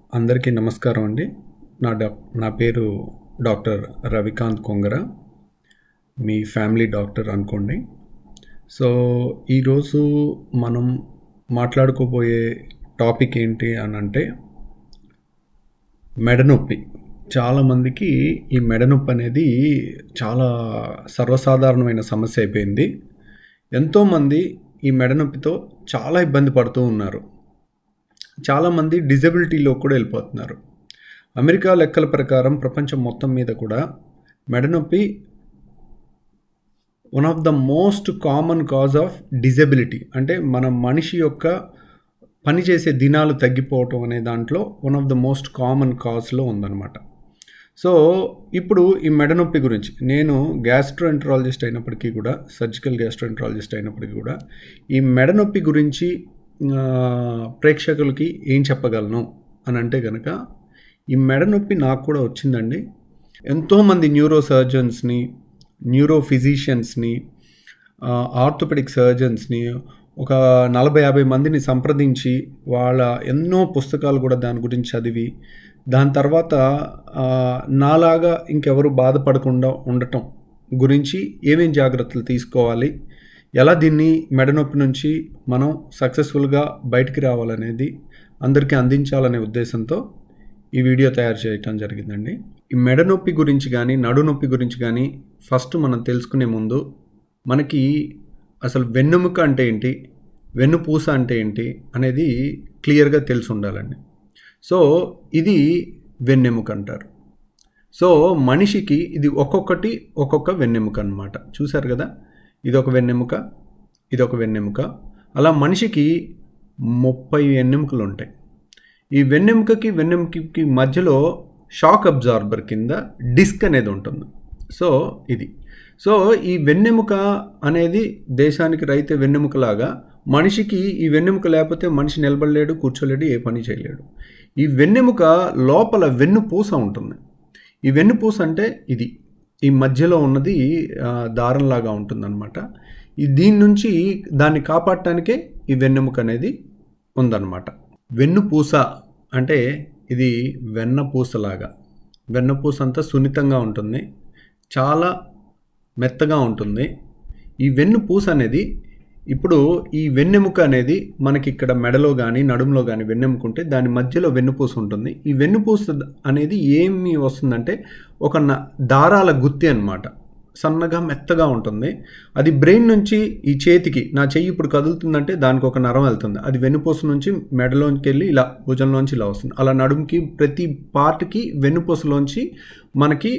అందరికీ నమస్కారం అండి నా డా నా పేరు డాక్టర్ రవికాంత్ కొంగర మీ ఫ్యామిలీ డాక్టర్ అనుకోండి సో ఈరోజు మనం మాట్లాడుకోబోయే టాపిక్ ఏంటి అని అంటే మెడనొప్పి చాలామందికి ఈ మెడనొప్పి అనేది చాలా సర్వసాధారణమైన సమస్య అయిపోయింది ఎంతోమంది ఈ మెడనొప్పితో చాలా ఇబ్బంది పడుతూ ఉన్నారు చాలామంది డిజబిలిటీలో కూడా వెళ్ళిపోతున్నారు అమెరికా లెక్కల ప్రకారం ప్రపంచం మొత్తం మీద కూడా మెడనొప్పి one of the most common cause of disability అంటే మన మనిషి యొక్క పనిచేసే దినాలు తగ్గిపోవటం అనే దాంట్లో one of the most common కాజ్లో ఉందన్నమాట సో ఇప్పుడు ఈ మెడనొప్పి గురించి నేను గ్యాస్ట్రోఎంట్రాలజిస్ట్ అయినప్పటికీ కూడా సర్జికల్ గ్యాస్ట్రోఎంట్రాలజిస్ట్ అయినప్పటికీ కూడా ఈ మెడనొప్పి గురించి ఆ, ప్రేక్షకులకి ఏం చెప్పగలను అని అంటే కనుక ఈ మెడనొప్పి నాకు కూడా వచ్చిందండి ఎంతోమంది న్యూరో సర్జన్స్ని న్యూరో ఫిజిషియన్స్ని ఆర్థోపెడిక్ సర్జన్స్ని ఒక నలభై యాభై మందిని సంప్రదించి వాళ్ళ ఎన్నో పుస్తకాలు కూడా దాని గురించి చదివి దాని తర్వాత ఆ, నాలాగా ఇంకెవరు బాధపడకుండా ఉండటం గురించి ఏమేం జాగ్రత్తలు తీసుకోవాలి ఎలా దీన్ని మెడనొప్పి నుంచి మనం సక్సెస్ఫుల్గా బయటికి రావాలనేది అందరికీ అందించాలనే ఉద్దేశంతో ఈ వీడియో తయారు చేయటం జరిగిందండి ఈ మెడనొప్పి గురించి కానీ నడునొప్పి గురించి కానీ ఫస్ట్ మనం తెలుసుకునే ముందు మనకి అసలు వెన్నెముక అంటే ఏంటి వెన్నుపూస అంటే ఏంటి అనేది క్లియర్గా తెలిసి ఉండాలండి సో ఇది వెన్నెముక అంటారు సో మనిషికి ఇది ఒక్కొక్కటి ఒక్కొక్క వెన్నెముక అన్నమాట చూశారు కదా ఇది ఒక వెన్నెముక ఇది ఒక వెన్నెముక అలా మనిషికి ముప్పై వెన్నెముకలు ఉంటాయి ఈ వెన్నెముకకి వెన్నెముకకి మధ్యలో షాక్ అబ్జార్బర్ కింద డిస్క్ అనేది ఉంటుంది సో ఇది సో ఈ వెన్నెముక అనేది దేశానికి రైతే వెన్నెముకలాగా మనిషికి ఈ వెన్నెముక లేకపోతే మనిషి నిలబడలేడు కూర్చోలేడు ఏ పని చేయలేడు ఈ వెన్నెముక లోపల వెన్నుపూస ఉంటుంది ఈ వెన్నుపూస అంటే ఇది ఈ మధ్యలో ఉన్నది ఆ, దారంలాగా ఉంటుందన్నమాట ఈ దీని నుంచి దాన్ని కాపాడటానికే ఈ వెన్నెముక అనేది ఉందన్నమాట వెన్నుపూస అంటే ఇది వెన్నపూసలాగా వెన్నపూస అంతా సున్నితంగా ఉంటుంది చాలా మెత్తగా ఉంటుంది ఈ వెన్నుపూస అనేది ఇప్పుడు ఈ వెన్నెముక అనేది మనకి ఇక్కడ మెడలో కానీ నడుములో కానీ వెన్నెముక ఉంటే దాని మధ్యలో వెన్నుపూస ఉంటుంది ఈ వెన్నుపూస అనేది ఏమి వస్తుందంటే ఒక న- దారాల గుత్తి అన్నమాట సన్నగా మెత్తగా ఉంటుంది అది బ్రెయిన్ నుంచి ఈ చేతికి నా చెయ్యి ఇప్పుడు కదులుతుందంటే దానికి ఒక నరం వెళ్తుంది అది వెన్నుపూస నుంచి మెడలోంచి వెళ్ళి ఇలా భుజంలోంచి ఇలా వస్తుంది అలా నడుముకి ప్రతి పార్ట్కి వెన్నుపూసలోంచి మనకి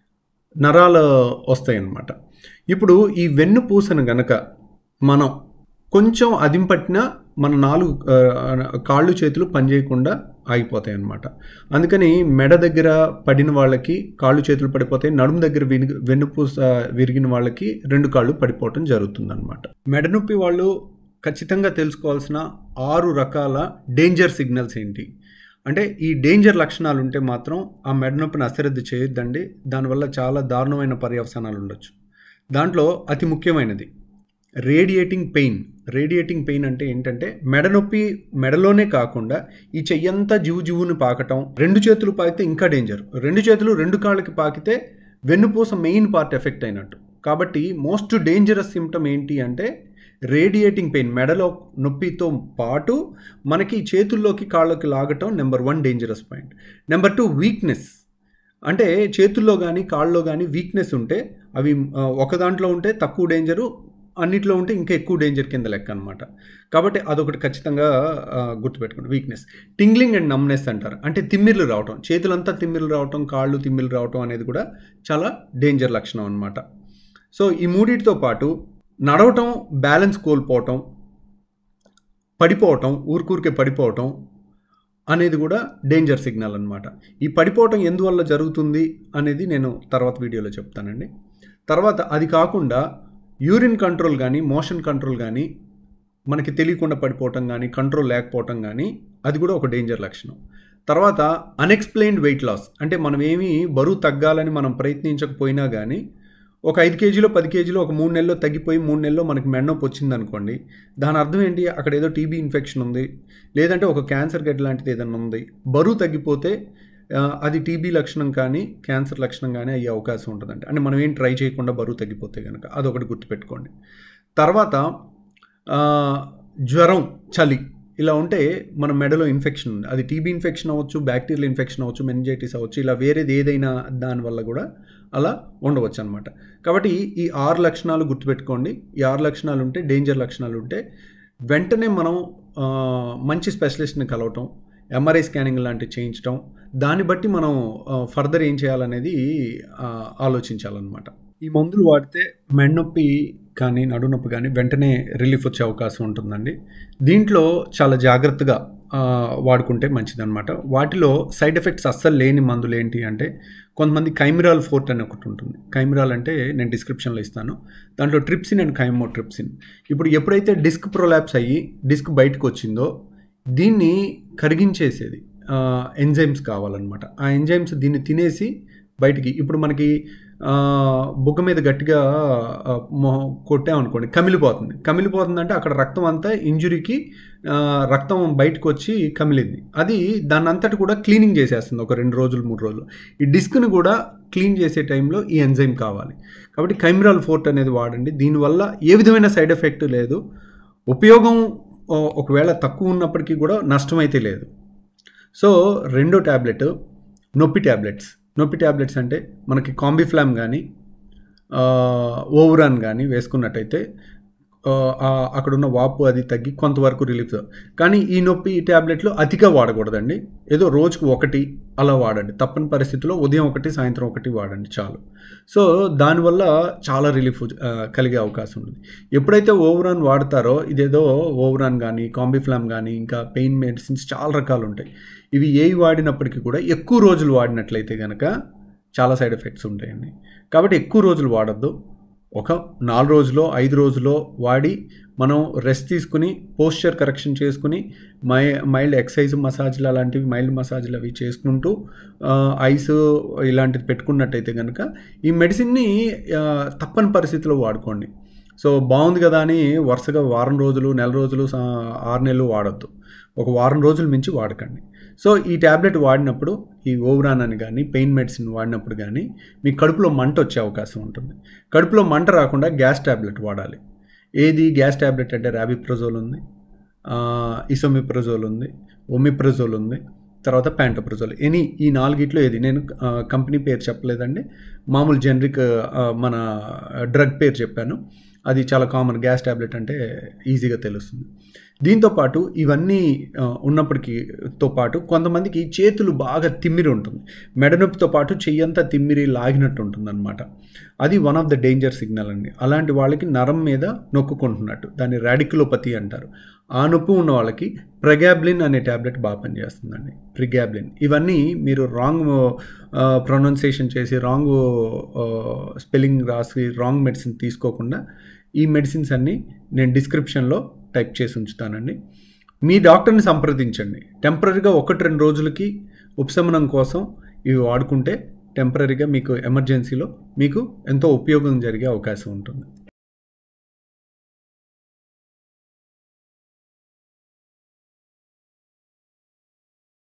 నరాలు వస్తాయి అన్నమాట ఇప్పుడు ఈ వెన్నుపూసను గనక మనం కొంచెం అదింపట్టినా మన నాలుగు ఆ, కాళ్ళు చేతులు పనిచేయకుండా ఆగిపోతాయి అన్నమాట అందుకని మెడ దగ్గర పడిన వాళ్ళకి కాళ్ళు చేతులు పడిపోతాయి నడుము దగ్గర విని వెన్నుపూస విరిగిన వాళ్ళకి రెండు కాళ్ళు పడిపోవటం జరుగుతుంది అనమాట మెడనొప్పి వాళ్ళు ఖచ్చితంగా తెలుసుకోవాల్సిన ఆరు రకాల డేంజర్ సిగ్నల్స్ ఏంటి అంటే ఈ డేంజర్ లక్షణాలు ఉంటే మాత్రం ఆ మెడనొప్పిని అశ్రద్ధ చేయొద్దండి దానివల్ల చాలా దారుణమైన పర్యవసానాలు ఉండొచ్చు దాంట్లో అతి ముఖ్యమైనది రేడియేటింగ్ పెయిన్ రేడియేటింగ్ పెయిన్ అంటే ఏంటంటే మెడనొప్పి మెడలోనే కాకుండా ఈ చెయ్యంతా జివు జివుని పాకటం రెండు చేతులు పాకితే ఇంకా డేంజర్ రెండు చేతులు రెండు కాళ్ళకి పాకితే వెన్నుపూస మెయిన్ పార్ట్ ఎఫెక్ట్ అయినట్టు కాబట్టి మోస్ట్ డేంజరస్ సిమ్టమ్ ఏంటి అంటే రేడియేటింగ్ పెయిన్ మెడలో నొప్పితో పాటు మనకి చేతుల్లోకి కాళ్ళకి లాగటం number one dangerous point number two weakness అంటే చేతుల్లో కానీ కాళ్ళలో కానీ వీక్నెస్ ఉంటే అవి ఆ, ఒక దాంట్లో ఉంటే తక్కువ డేంజరు అన్నిట్లో ఉంటే ఇంకా ఎక్కువ డేంజర్ కింద లెక్క అనమాట కాబట్టి అదొకటి ఖచ్చితంగా ఆ, గుర్తుపెట్టుకోండి వీక్నెస్ టింగ్లింగ్ అండ్ నమ్నెస్ అంటారు అంటే తిమ్మిర్లు రావటం చేతులంతా తిమ్మిర్లు రావటం కాళ్ళు తిమ్మిర్లు రావటం అనేది కూడా చాలా డేంజర్ లక్షణం అనమాట సో ఈ మూడింటితో పాటు నడవటం బ్యాలెన్స్ కోల్పోవటం పడిపోవటం ఊరికూరికే పడిపోవటం అనేది కూడా డేంజర్ సిగ్నల్ అనమాట ఈ పడిపోవటం ఎందువల్ల జరుగుతుంది అనేది నేను తర్వాత వీడియోలో చెప్తానండి తర్వాత అది కాకుండా యూరిన్ కంట్రోల్ కానీ మోషన్ కంట్రోల్ కానీ మనకి తెలియకుండా పడిపోవటం కానీ కంట్రోల్ లేకపోవటం కానీ అది కూడా ఒక డేంజర్ లక్షణం తర్వాత అన్ఎక్స్ప్లెయిన్డ్ వెయిట్ లాస్ అంటే మనం ఏమీ బరువు తగ్గాలని మనం ప్రయత్నించకపోయినా కానీ ఒక ఐదు కేజీలో పది కేజీలో ఒక మూడు నెలల్లో తగ్గిపోయి మూడు నెలల్లో మనకి మెడనొప్పి వచ్చింది అనుకోండి దాని అర్థం ఏంటి అక్కడ ఏదో టీబీ ఇన్ఫెక్షన్ ఉంది లేదంటే ఒక క్యాన్సర్ గడ్డ లాంటిది ఏదైనా ఉంది బరువు తగ్గిపోతే ఆ, అది టీబీ లక్షణం కానీ క్యాన్సర్ లక్షణం కానీ అయ్యే అవకాశం ఉంటుందండి అంటే మనం ఏం ట్రై చేయకుండా బరువు తగ్గిపోతే కనుక అదొకటి గుర్తుపెట్టుకోండి తర్వాత ఆ, జ్వరం చలి ఇలా ఉంటే మన మెడలో ఇన్ఫెక్షన్ ఉంది అది టీబీ ఇన్ఫెక్షన్ అవ్వచ్చు బ్యాక్టీరియల్ ఇన్ఫెక్షన్ అవ్వచ్చు మెనింజైటిస్ అవ్వచ్చు ఇలా వేరేది ఏదైనా దానివల్ల కూడా అలా ఉండవచ్చు అనమాట కాబట్టి ఈ ఆరు లక్షణాలు గుర్తుపెట్టుకోండి ఈ ఆరు లక్షణాలు ఉంటే డేంజర్ లక్షణాలు ఉంటే వెంటనే మనం ఆ, మంచి స్పెషలిస్ట్ని కలవటం ఎంఆర్ఐ స్కానింగ్ లాంటివి చేయించడం దాన్ని బట్టి మనం ఫర్దర్ ఏం చేయాలనేది ఆ, ఆలోచించాలన్నమాట ఈ మందులు వాడితే మెడనొప్పి కానీ నడునొప్పి కానీ వెంటనే రిలీఫ్ వచ్చే అవకాశం ఉంటుందండి దీంట్లో చాలా జాగ్రత్తగా ఆ, వాడుకుంటే మంచిదన్నమాట వాటిలో సైడ్ ఎఫెక్ట్స్ అస్సలు లేని మందులు ఏంటి అంటే కొంతమంది కైమిరాల్ ఫోర్ట్ అని ఒకటి ఉంటుంది కైమిరాల్ అంటే నేను డిస్క్రిప్షన్లో ఇస్తాను దాంట్లో ట్రిప్సిన్ అండ్ కైమో ట్రిప్సిన్ ఇప్పుడు ఎప్పుడైతే డిస్క్ ప్రొలాప్స్ అయ్యి డిస్క్ బయటకు వచ్చిందో దీన్ని కరిగించేసేది ఎంజైమ్స్ కావాలన్నమాట ఆ ఎంజైమ్స్ దీన్ని తినేసి బయటికి ఇప్పుడు మనకి ఆ, బుగ్గ మీద గట్టిగా ఆ, మొహం కొట్టామనుకోండి కమిలిపోతుంది కమిలిపోతుంది అంటే అక్కడ రక్తం అంతా ఇంజురీకి ఆ, రక్తం బయటకు వచ్చి కమిలింది అది దాన్ని అంతటి కూడా క్లీనింగ్ చేసేస్తుంది ఒక రెండు రోజులు మూడు రోజులు ఈ డిస్క్ని కూడా క్లీన్ చేసే టైంలో ఈ ఎంజైమ్ కావాలి కాబట్టి కైమిరాల్ ఫోర్ట్ అనేది వాడండి దీనివల్ల ఏ విధమైన సైడ్ ఎఫెక్ట్ లేదు ఉపయోగం ఓ, ఒకవేళ తక్కువ ఉన్నప్పటికీ కూడా నష్టం అయితే లేదు సో రెండో ట్యాబ్లెట్ నొప్పి ట్యాబ్లెట్స్ నొప్పి ట్యాబ్లెట్స్ అంటే మనకి కాంబిఫ్లామ్ కానీ ఓవరాన్ కానీ వేసుకున్నట్టయితే ఆ, ఆ, అక్కడున్న వాపు అది తగ్గి కొంతవరకు రిలీఫ్ కానీ ఈ నొప్పి ఈ ట్యాబ్లెట్లు అతిగా వాడకూడదండి ఏదో రోజుకు ఒకటి అలా వాడండి తప్పని పరిస్థితిలో ఉదయం ఒకటి సాయంత్రం ఒకటి వాడండి చాలు సో దానివల్ల చాలా రిలీఫ్ ఆ, కలిగే అవకాశం ఉంది ఎప్పుడైతే ఓవరాన్ వాడతారో ఇదేదో ఓవరాన్ కానీ కాంబిఫ్లామ్ కానీ ఇంకా పెయిన్ మెడిసిన్స్ చాలా రకాలు ఉంటాయి ఇవి ఏవి వాడినప్పటికీ కూడా ఎక్కువ రోజులు వాడినట్లయితే కనుక చాలా సైడ్ ఎఫెక్ట్స్ ఉంటాయండి కాబట్టి ఎక్కువ రోజులు వాడద్దు ఒక నాలుగు రోజులో ఐదు రోజులో వాడి మనం రెస్ట్ తీసుకుని పోస్చర్ కరెక్షన్ చేసుకుని మై మైల్డ్ ఎక్సైజ్ మసాజ్లు అలాంటివి మైల్డ్ మసాజ్లు అవి చేసుకుంటూ ఆ, ఐస్ ఇలాంటిది పెట్టుకున్నట్టయితే కనుక ఈ మెడిసిన్ని ఆ, తప్పని పరిస్థితిలో వాడుకోండి సో బాగుంది కదా అని వరుసగా వారం రోజులు నెల రోజులు సా- ఆరు నెలలు వాడద్దు ఒక వారం రోజులు మించి వాడకండి సో ఈ ట్యాబ్లెట్ వాడినప్పుడు ఈ ఓవరాన్ అని కానీ పెయిన్ మెడిసిన్ వాడినప్పుడు కానీ మీ కడుపులో మంట వచ్చే అవకాశం ఉంటుంది కడుపులో మంట రాకుండా గ్యాస్ ట్యాబ్లెట్ వాడాలి ఏది గ్యాస్ ట్యాబ్లెట్ అంటే ర్యాబిప్రజోల్ ఉంది ఇసోమిప్రజోల్ ఉంది ఒమిప్రజోల్ ఉంది తర్వాత ప్యాంటోప్రజోల్ ఎనీ ఈ నాలుగిట్లో ఏది నేను ఆ, కంపెనీ పేరు చెప్పలేదండి మామూలు జనరిక్ ఆ, మన డ్రగ్ పేరు చెప్పాను అది చాలా కామన్ గ్యాస్ ట్యాబ్లెట్ అంటే ఈజీగా తెలుస్తుంది దీంతో పాటు ఇవన్నీ ఆ, ఉన్నప్పటికీ తో పాటు కొంతమందికి చేతులు బాగా తిమ్మిరి ఉంటుంది మెడనొప్పితో పాటు చెయ్యంతా తిమ్మిరి లాగినట్టు ఉంటుంది అనమాట అది one of the danger signal అండి అలాంటి వాళ్ళకి నరం మీద నొక్కుకుంటున్నట్టు దాన్ని రాడికులోపతి అంటారు ఆ నొప్పి ఉన్న వాళ్ళకి ప్రగాబ్లిన్ అనే ట్యాబ్లెట్ బాగా పనిచేస్తుందండి ప్రిగాబ్లిన్ ఇవన్నీ మీరు రాంగ్ ప్రొనౌన్సియేషన్ చేసి రాంగ్ స్పెల్లింగ్ రాసి రాంగ్ మెడిసిన్ తీసుకోకుండా ఈ మెడిసిన్స్ అన్నీ నేను డిస్క్రిప్షన్లో టైప్ చేసి ఉంచుతానండి మీ డాక్టర్ని సంప్రదించండి టెంపరీగా ఒకటి రెండు రోజులకి ఉపశమనం కోసం ఇవి వాడుకుంటే టెంపరీగా మీకు ఎమర్జెన్సీలో మీకు ఎంతో ఉపయోగం జరిగే అవకాశం ఉంటుంది